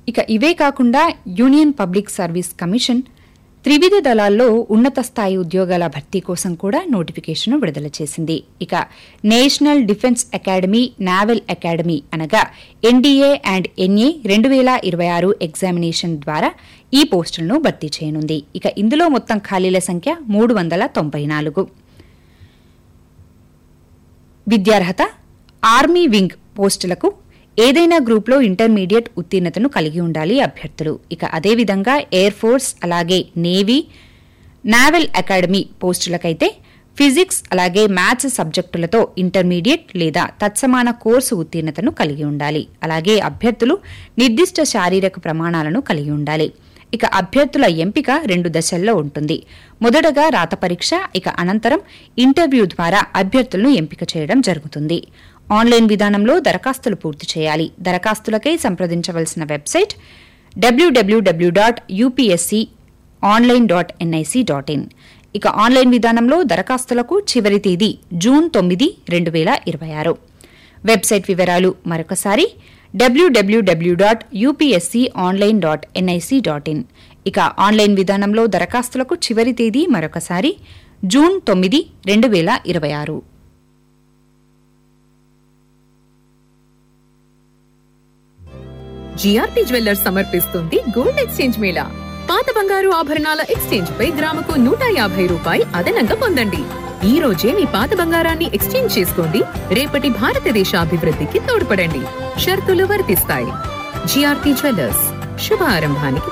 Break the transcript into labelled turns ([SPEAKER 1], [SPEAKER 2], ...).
[SPEAKER 1] ఇక ఇవే కాకుండా యూనియన్ పబ్లిక్ సర్వీస్ కమిషన్ త్రివిధ దళాల్లో ఉన్నత స్థాయి ఉద్యోగాల భర్తీ కోసం కూడా నోటిఫికేషన్ విడుదల చేసింది ఇక national defence academy naval academy అనగా ఎన్డీఏ అండ్ ఎన్ఏ రెండు వేల ఇరవై ఆరు ఎగ్జామినేషన్ ద్వారా ఈ పోస్టులను భర్తీ చేయనుంది ఇక ఇందులో మొత్తం ఖాళీల సంఖ్య మూడు వందల తొంభై నాలుగు విద్యార్హత ఆర్మీ వింగ్ పోస్టులకు ఏదైనా గ్రూప్లో ఇంటర్మీడియట్ ఉత్తీర్ణతను కలిగి ఉండాలి అభ్యర్థులు ఇక అదేవిధంగా ఎయిర్ ఫోర్స్ అలాగే నేవీ నావల్ అకాడమీ పోస్టులకైతే ఫిజిక్స్ అలాగే మ్యాథ్స్ సబ్జెక్టులతో ఇంటర్మీడియట్ లేదా తత్సమాన కోర్సు ఉత్తీర్ణతను కలిగి ఉండాలి అలాగే అభ్యర్థులు నిర్దిష్ట శారీరక ప్రమాణాలను కలిగి ఉండాలి ఇక అభ్యర్థుల ఎంపిక రెండు దశల్లో ఉంటుంది మొదటగా రాత పరీక్ష ఇక అనంతరం ఇంటర్వ్యూ ద్వారా అభ్యర్థులను ఎంపిక చేయడం జరుగుతుంది ఆన్లైన్ విధానంలో దరఖాస్తులు పూర్తి చేయాలి దరఖాస్తులకై సంప్రదించవలసిన website WWW dot UPSC online dot NIC dot in ఇక ఆన్లైన్ విధానంలో దరఖాస్తులకు చివరి తేదీ జూన్ తొమ్మిది రెండు వేల ఇరవై ఆరు వెబ్సైట్ వివరాలు మరొకసారి WWW dot UPSC online dot NIC dot in ఇక ఆన్లైన్ విధానంలో దరఖాస్తులకు చివరి తేదీ మరొకసారి జూన్ తొమ్మిది రెండు వేల ఇరవై ఆరు
[SPEAKER 2] జిఆర్పి జ్యువెల్లర్స్ సమర్పిస్తుంది గోల్డ్ ఎక్స్చేంజ్ మేళా పాత బంగారు ఆభరణాల ఎక్స్చేంజ్ పై గ్రాముకు నూట యాభై రూపాయి అదనంగా పొందండి ఈ రోజే మీ పాత బంగారాన్ని ఎక్స్చేంజ్ చేసుకోండి రేపటి భారతదేశ అభివృద్ధికి తోడ్పడండి షరతులు వర్తిస్తాయి జిఆర్పి జ్యువెల్లర్స్ శుభ ఆరంభానికి